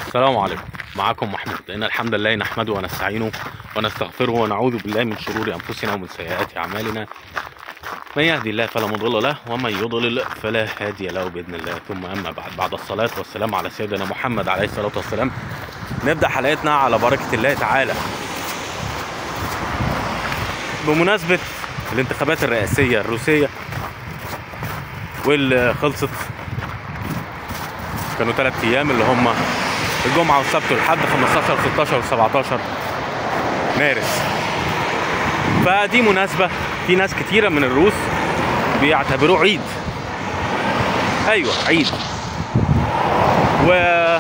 السلام عليكم معكم محمود إن الحمد لله نحمده ونستعينه ونستغفره ونعوذ بالله من شرور أنفسنا ومن سيئات أعمالنا من يهدي الله فلا مضل له ومن يضلل فلا هادي له بإذن الله ثم أما بعد بعد الصلاة والسلام على سيدنا محمد عليه الصلاة والسلام نبدأ حلقتنا على بركة الله تعالى بمناسبة الانتخابات الرئاسية الروسية واللي خلصت كانوا ثلاث ايام اللي هم الجمعه والسبت والحد 15 16 و17 مارس فدي مناسبه في ناس كتيره من الروس بيعتبروه عيد ايوه عيد و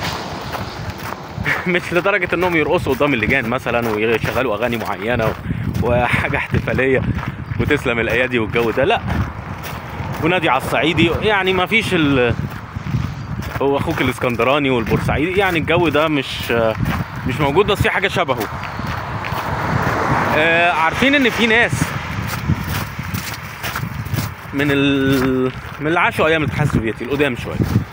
مش لدرجه انهم يرقصوا قدام اللجان مثلا ويشغلوا اغاني معينه و- وحاجه احتفاليه وتسلم الايادي والجو ده لا ونادي على الصعيدي يعني ما فيش ال هو اخوك الاسكندراني والبورسعيدي يعني الجو ده مش مش موجود بس في حاجه شبهه آه، عارفين ان في ناس من ال... من اللي عاشوا ايام الاتحاد السوفيتي القدام شويه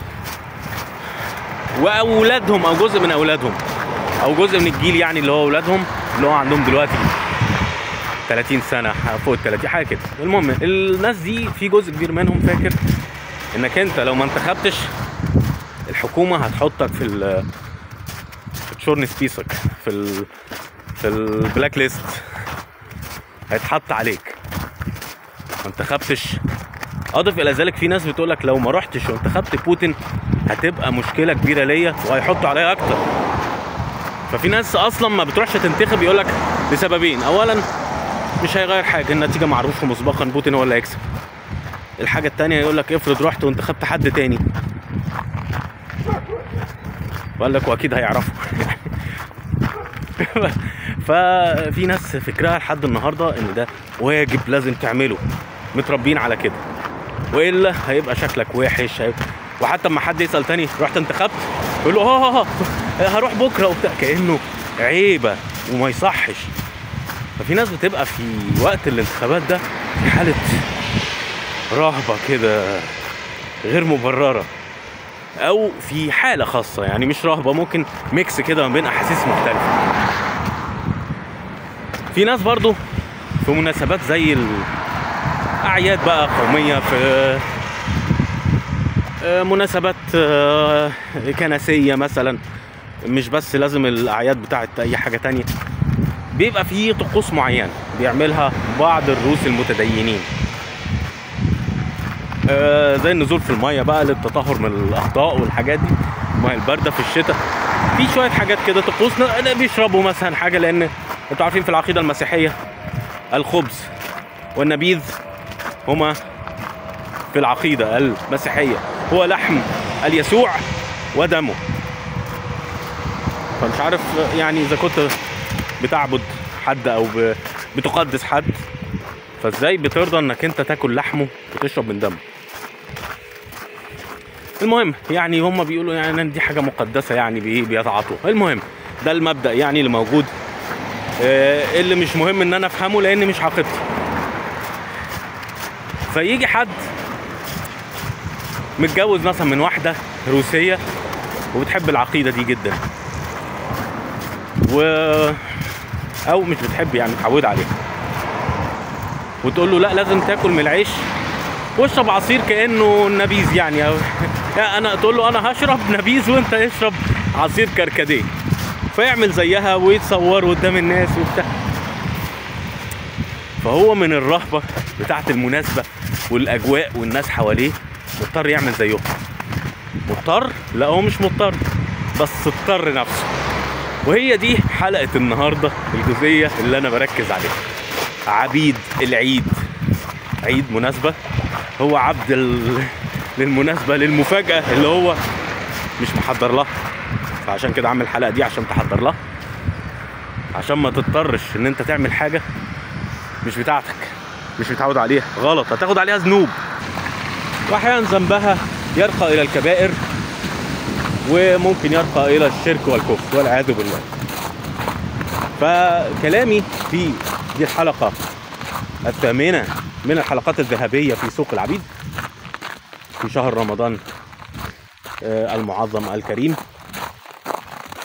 واولادهم او جزء من اولادهم او جزء من الجيل يعني اللي هو اولادهم اللي هو عندهم دلوقتي 30 سنه فوق ال 30 حاجه كده المهم الناس دي في جزء كبير منهم فاكر انك انت لو ما انتخبتش الحكومه هتحطك في ال في الشورن سبيسك في ال في البلاك ليست هيتحط عليك ما انتخبتش اضف الى ذلك في ناس بتقول لك لو ما رحتش وانتخبت بوتين هتبقى مشكله كبيره ليا وهيحطوا عليا اكتر ففي ناس اصلا ما بتروحش تنتخب يقول لك لسببين اولا مش هيغير حاجه النتيجه معروفه مسبقا بوتين هو اللي هيكسب الحاجه التانية يقول لك افرض رحت وانتخبت حد تاني وقال لك واكيد هيعرفوا ففي ناس فكرها لحد النهارده ان ده واجب لازم تعمله متربيين على كده والا هيبقى شكلك وحش هيبقى وحتى اما حد يسال تاني رحت انتخبت يقول له ها ها ها هروح بكره وبتاع كانه عيبه وما يصحش ففي ناس بتبقى في وقت الانتخابات ده في حاله رهبه كده غير مبرره او في حاله خاصه يعني مش رهبه ممكن ميكس كده ما بين احاسيس مختلفه في ناس برضو في مناسبات زي الاعياد بقى قوميه في آه، مناسبات آه، كنسيه مثلا مش بس لازم الاعياد بتاعت اي حاجه تانية بيبقى في طقوس معينه بيعملها بعض الروس المتدينين آه، زي النزول في الميه بقى للتطهر من الاخطاء والحاجات دي الميه البارده في الشتاء في شويه حاجات كده طقوس ن- بيشربوا مثلا حاجه لان انتوا عارفين في العقيده المسيحيه الخبز والنبيذ هما في العقيده المسيحيه هو لحم اليسوع ودمه فمش عارف يعني اذا كنت بتعبد حد او ب- بتقدس حد فازاي بترضى انك انت تاكل لحمه وتشرب من دمه المهم يعني هم بيقولوا يعني إن دي حاجه مقدسه يعني بي- بيتعاطوا المهم ده المبدا يعني اللي موجود آه، اللي مش مهم ان انا افهمه لان مش عقيدتي فيجي حد متجوز مثلا من واحده روسيه وبتحب العقيده دي جدا و او مش بتحب يعني متعوده عليها وتقول له لا لازم تاكل من العيش واشرب عصير كانه نبيذ يعني أو يعني انا تقول له انا هشرب نبيذ وانت اشرب عصير كركديه فيعمل زيها ويتصور قدام الناس وبتاع فهو من الرهبه بتاعه المناسبه والاجواء والناس حواليه مضطر يعمل زيهم مضطر لا هو مش مضطر بس اضطر نفسه وهي دي حلقه النهارده الجزئيه اللي انا بركز عليها عبيد العيد عيد مناسبة هو عبد ال... للمناسبة للمفاجأة اللي هو مش محضر لها فعشان كده عامل الحلقة دي عشان تحضر لها عشان ما تضطرش ان انت تعمل حاجة مش بتاعتك مش متعود عليها غلط هتاخد عليها ذنوب واحيانا ذنبها يرقى الى الكبائر وممكن يرقى الى الشرك والكفر والعياذ بالله فكلامي في دي الحلقة الثامنة من الحلقات الذهبية في سوق العبيد في شهر رمضان آه، المعظم الكريم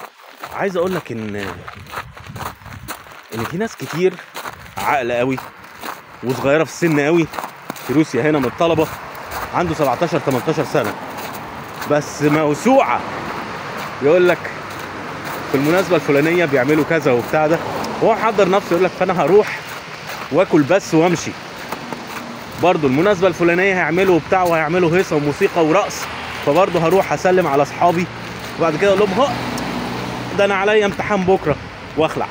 عايز اقول لك ان ان في ناس كتير عاقله قوي وصغيره في السن قوي في روسيا هنا من الطلبه عنده 17 18 سنه بس موسوعه يقول لك في المناسبه الفلانيه بيعملوا كذا وبتاع ده هو محضر نفسه يقول لك فانا هروح واكل بس وامشي برضه المناسبه الفلانيه هيعملوا وبتاع وهيعملوا هيصه وموسيقى ورقص فبرضه هروح اسلم على اصحابي وبعد كده اقول لهم هو ده انا عليا امتحان بكره واخلع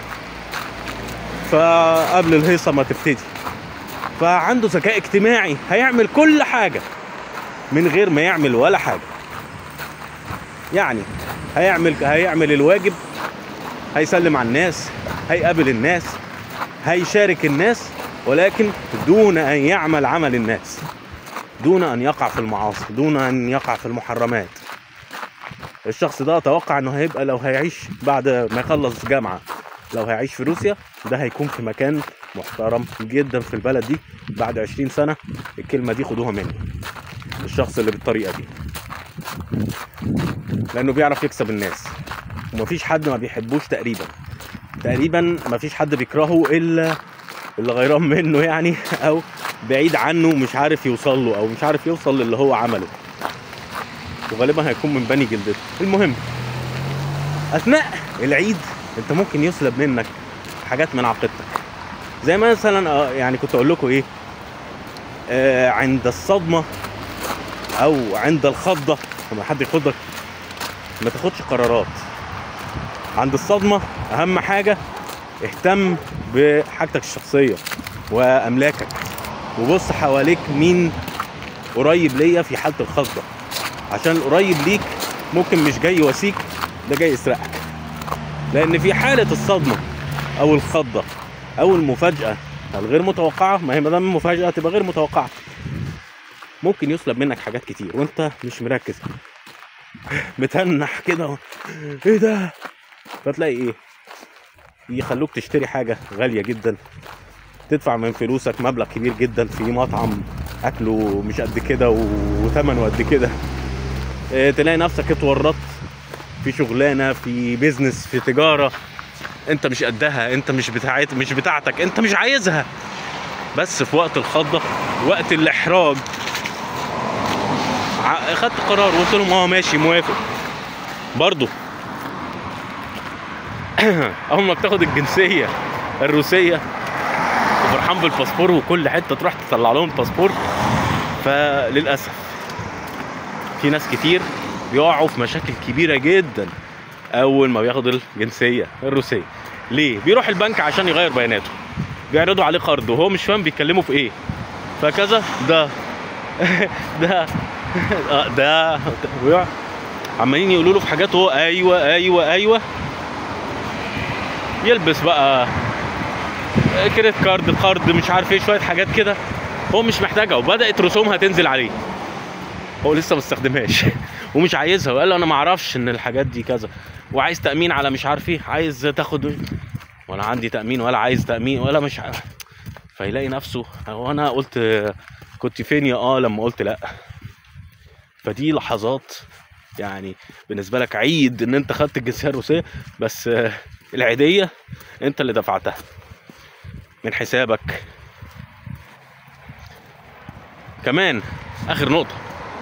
فقبل الهيصه ما تبتدي فعنده ذكاء اجتماعي هيعمل كل حاجه من غير ما يعمل ولا حاجه يعني هيعمل هيعمل الواجب هيسلم على الناس هيقابل الناس هيشارك الناس ولكن دون ان يعمل عمل الناس دون ان يقع في المعاصي دون ان يقع في المحرمات الشخص ده اتوقع انه هيبقى لو هيعيش بعد ما يخلص جامعه لو هيعيش في روسيا ده هيكون في مكان محترم جدا في البلد دي بعد 20 سنه الكلمه دي خدوها مني الشخص اللي بالطريقه دي لانه بيعرف يكسب الناس ومفيش حد ما بيحبوش تقريبا تقريبا مفيش حد بيكرهه الا اللي غيران منه يعني او بعيد عنه مش عارف يوصل له او مش عارف يوصل للي هو عمله وغالبا هيكون من بني جلدته المهم اثناء العيد انت ممكن يسلب منك حاجات من عقيدتك زي مثلا آه، يعني كنت اقول لكم ايه آه عند الصدمه او عند الخضه لما حد يخضك ما تاخدش قرارات عند الصدمه اهم حاجه اهتم بحاجتك الشخصيه واملاكك وبص حواليك مين قريب ليا في حاله الخضه عشان القريب ليك ممكن مش جاي يواسيك ده جاي يسرقك لان في حاله الصدمه او الخضه او المفاجاه الغير متوقعه ما هي ما دام مفاجاه تبقى غير متوقعه ممكن يسلب منك حاجات كتير وانت مش مركز متنح كده ايه ده فتلاقي ايه يخلوك تشتري حاجه غاليه جدا تدفع من فلوسك مبلغ كبير جدا في مطعم اكله مش قد كده و- وثمنه قد كده إيه، تلاقي نفسك اتورطت في شغلانه في بيزنس في تجاره انت مش قدها انت مش بتاعت مش بتاعتك انت مش عايزها بس في وقت الخضه وقت الاحراج ع- خدت قرار وقلت لهم اه ماشي موافق برضه اول ما بتاخد الجنسيه الروسيه وفرحان بالباسبور وكل حته تروح تطلع لهم باسبور فللاسف في ناس كتير بيقعوا في مشاكل كبيره جدا اول ما بياخد الجنسيه الروسيه ليه بيروح البنك عشان يغير بياناته بيعرضوا عليه قرض وهو مش فاهم بيتكلموا في ايه فكذا ده ده آه، ده ويقع- عمالين يقولوا له في حاجات هو ايوه ايوه ايوه يلبس بقى كريدت كارد قرض مش عارف ايه شويه حاجات كده هو مش محتاجها وبدات رسومها تنزل عليه هو لسه ما استخدمهاش ومش عايزها وقال له انا ما اعرفش ان الحاجات دي كذا وعايز تامين على مش عارف ايه عايز تاخد ولا عندي تامين ولا عايز تامين ولا مش عارف فيلاقي نفسه هو انا قلت كنت فين يا اه لما قلت لا فدي لحظات يعني بالنسبه لك عيد ان انت خدت الجنسيه الروسيه بس آه، العيديه انت اللي دفعتها من حسابك كمان اخر نقطه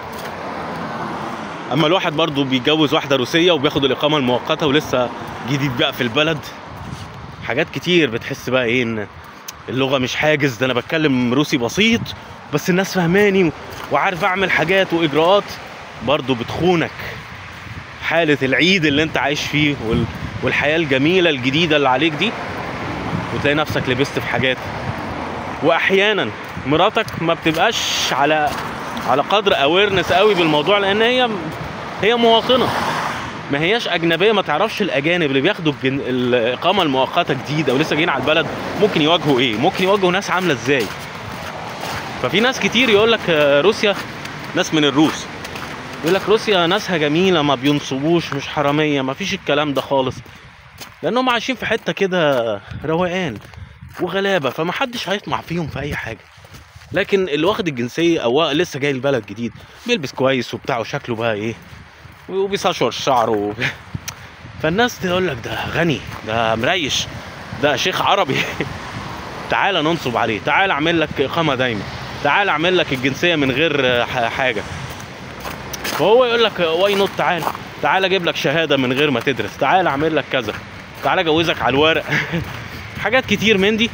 اما الواحد برضو بيتجوز واحده روسيه وبياخد الاقامه المؤقته ولسه جديد بقى في البلد حاجات كتير بتحس بقى ايه ان اللغه مش حاجز ده انا بتكلم روسي بسيط بس الناس فهماني وعارف اعمل حاجات واجراءات برضو بتخونك حاله العيد اللي انت عايش فيه وال... والحياه الجميله الجديده اللي عليك دي وتلاقي نفسك لبست في حاجات واحيانا مراتك ما بتبقاش على على قدر اويرنس قوي بالموضوع لان هي هي مواطنه ما هياش اجنبيه ما تعرفش الاجانب اللي بياخدوا الجن... الاقامه المؤقته جديده ولسه جايين على البلد ممكن يواجهوا ايه ممكن يواجهوا ناس عامله ازاي ففي ناس كتير يقول لك آه، روسيا ناس من الروس يقول لك روسيا ناسها جميله ما بينصبوش مش حراميه ما فيش الكلام ده خالص لانهم عايشين في حته كده روقان وغلابه فما حدش هيطمع فيهم في اي حاجه لكن اللي واخد الجنسيه او لسه جاي البلد جديد بيلبس كويس وبتاع وشكله بقى ايه وبيسشور شعره وب... فالناس تقول لك ده غني ده مريش ده شيخ عربي تعالى ننصب عليه تعالى اعمل لك اقامه دايمه تعالى اعمل لك الجنسيه من غير ح- حاجه فهو يقول لك واي نوت تعالى تعالى اجيب لك شهاده من غير ما تدرس تعالى اعمل لك كذا تعالى اجوزك على الورق حاجات كتير من دي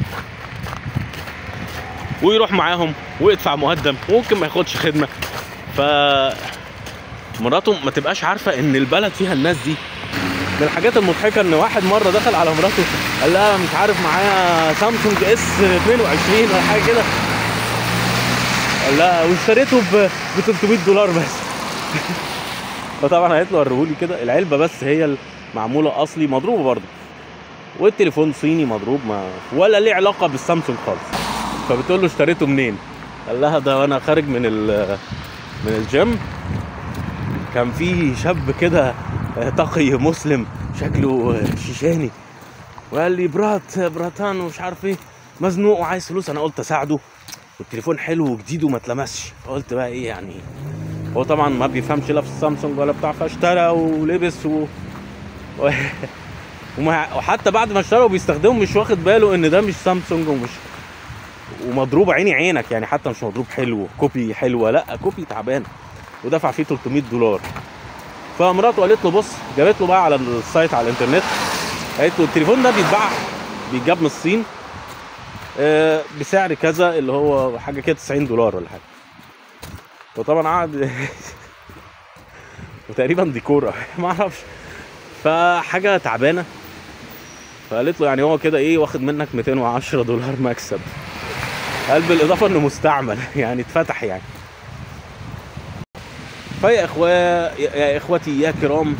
ويروح معاهم ويدفع مقدم وممكن ما ياخدش خدمه ف مراته ما تبقاش عارفه ان البلد فيها الناس دي من الحاجات المضحكه ان واحد مره دخل على مراته قال لها مش عارف معايا سامسونج اس 22 ولا حاجه كده قال لها واشتريته ب 300 دولار بس فطبعا قالت له وريهولي كده العلبه بس هي المعموله اصلي مضروبه برضه والتليفون صيني مضروب ما ولا ليه علاقه بالسامسونج خالص فبتقول له اشتريته منين قال لها ده وانا خارج من ال من الجيم كان في شاب كده تقي مسلم شكله شيشاني وقال لي برات براتان ومش عارف ايه مزنوق وعايز فلوس انا قلت اساعده والتليفون حلو وجديد وما اتلمسش فقلت بقى ايه يعني هو طبعا ما بيفهمش لا في السامسونج ولا بتاع فاشترى ولبس و... و... وما... وحتى بعد ما اشترى وبيستخدمه مش واخد باله ان ده مش سامسونج ومش ومضروب عيني عينك يعني حتى مش مضروب حلو كوبي حلوه لا كوبي تعبان ودفع فيه 300 دولار فمراته قالت له بص جابت له بقى على السايت على الانترنت قالت له التليفون ده بيتباع بيتجاب من الصين آه، بسعر كذا اللي هو حاجه كده 90 دولار ولا حاجه وطبعا قعد وتقريبا ديكور ما اعرفش فحاجه تعبانه فقالت له يعني هو كده ايه واخد منك 210 دولار مكسب قال بالاضافه انه مستعمل يعني اتفتح يعني فيا اخوة يا اخوتي يا كرام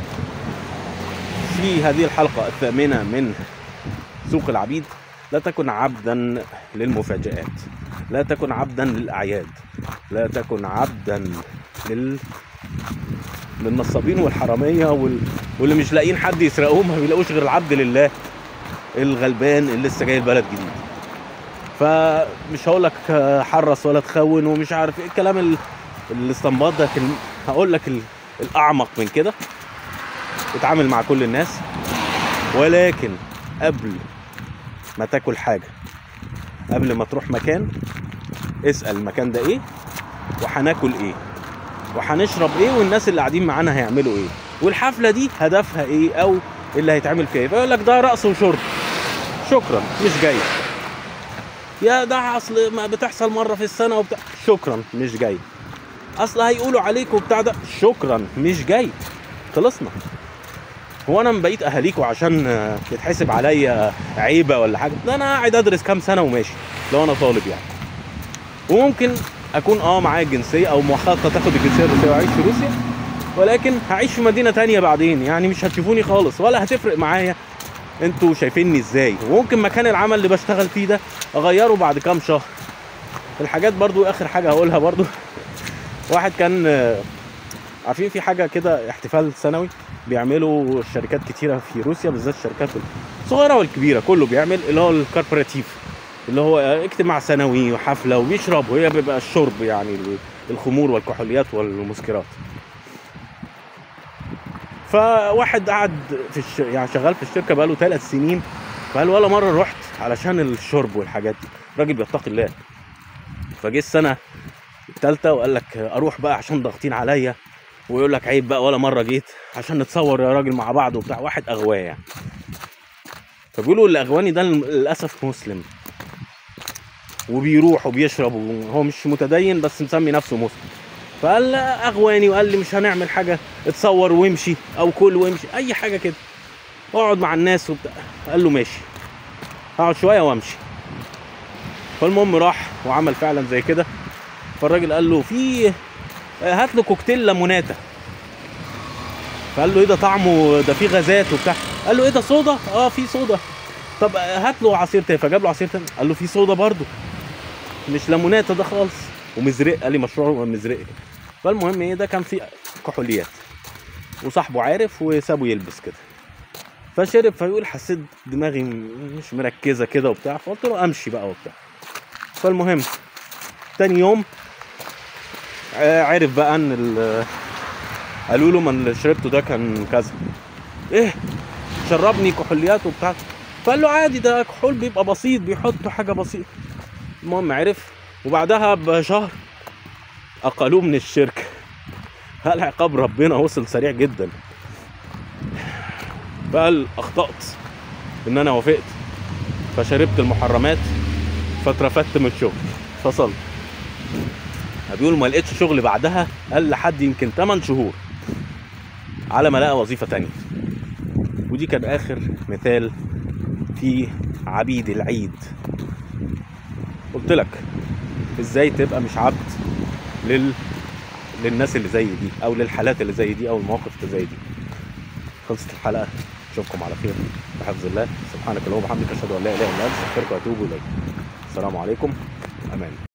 في هذه الحلقة الثامنة من سوق العبيد لا تكن عبدا للمفاجآت لا تكن عبدا للأعياد لا تكن عبدا لل للنصابين والحرامية وال... واللي مش لاقيين حد يسرقوه ما بيلاقوش غير العبد لله الغلبان اللي لسه جاي البلد جديد فمش هقول لك حرص ولا تخون ومش عارف ايه الكلام ال... الاستنباط ده لكن هقول لك ال... الاعمق من كده اتعامل مع كل الناس ولكن قبل ما تاكل حاجه قبل ما تروح مكان اسال المكان ده ايه وهناكل ايه وهنشرب ايه والناس اللي قاعدين معانا هيعملوا ايه والحفله دي هدفها ايه او اللي هيتعمل فيها ايه فيقول لك ده رقص وشرب شكرا مش جاي يا ده اصل ما بتحصل مره في السنه وبتاع شكرا مش جاي اصل هيقولوا عليك وبتاع ده شكرا مش جاي خلصنا هو انا بقيت اهاليكوا عشان آه، يتحسب عليا عيبه ولا حاجه ده انا قاعد ادرس كام سنه وماشي لو انا طالب يعني وممكن اكون اه معايا الجنسيه او مخطط تاخد الجنسيه الروسيه واعيش في روسيا ولكن هعيش في مدينه تانية بعدين يعني مش هتشوفوني خالص ولا هتفرق معايا انتوا شايفيني ازاي وممكن مكان العمل اللي بشتغل فيه ده اغيره بعد كام شهر الحاجات برضو اخر حاجه هقولها برضو واحد كان آه، عارفين في حاجه كده احتفال سنوي بيعملوا شركات كتيره في روسيا بالذات الشركات الصغيره والكبيره كله بيعمل اللي هو الكوربوراتيف اللي هو اجتماع سنوي وحفله وبيشربوا هي بيبقى الشرب يعني الخمور والكحوليات والمسكرات فواحد قعد في الش... يعني شغال في الشركه بقاله ثلاث سنين فقال ولا مره رحت علشان الشرب والحاجات دي راجل بيتقي الله فجه السنه الثالثه وقال لك اروح بقى عشان ضاغطين عليا ويقول لك عيب بقى ولا مره جيت عشان نتصور يا راجل مع بعض وبتاع واحد اغواه يعني فبيقولوا اللي اغواني ده للاسف مسلم وبيروح وبيشرب وهو مش متدين بس مسمي نفسه مسلم فقال لا اغواني وقال لي مش هنعمل حاجه اتصور وامشي او كل وامشي اي حاجه كده اقعد مع الناس وبتاع قال له ماشي هقعد شويه وامشي فالمهم راح وعمل فعلا زي كده فالراجل قال له في هات له كوكتيل ليموناتا فقال له ايه ده طعمه ده فيه غازات وبتاع قال له ايه ده صودا اه في صودا طب هات له عصير تاني فجاب له عصير تاني قال له في صودا برضو مش ليموناتا ده خالص ومزرق قال لي مشروع مزرق فالمهم ايه ده كان فيه كحوليات وصاحبه عارف وسابه يلبس كده فشرب فيقول حسيت دماغي مش مركزه كده وبتاع فقلت له امشي بقى وبتاع فالمهم تاني يوم آه، عرف بقى ان ال- قالوا له ما اللي شربته ده كان كذا ايه شربني كحوليات وبتاع فقال له عادي ده كحول بيبقى بسيط بيحطوا حاجه بسيطه المهم عرف وبعدها بشهر اقلوه من الشركه هل عقاب ربنا وصل سريع جدا فقال اخطات ان انا وافقت فشربت المحرمات فاترفدت من الشغل فصلت بيقول ما لقيتش شغل بعدها قال لحد يمكن 8 شهور على ما لقى وظيفه تانية ودي كان اخر مثال في عبيد العيد قلت لك ازاي تبقى مش عبد لل للناس اللي زي دي او للحالات اللي زي دي او المواقف اللي زي دي خلصت الحلقه اشوفكم على خير بحفظ الله سبحانك اللهم وبحمدك اشهد ان لا اله الا انت استغفرك واتوب اليك السلام عليكم امان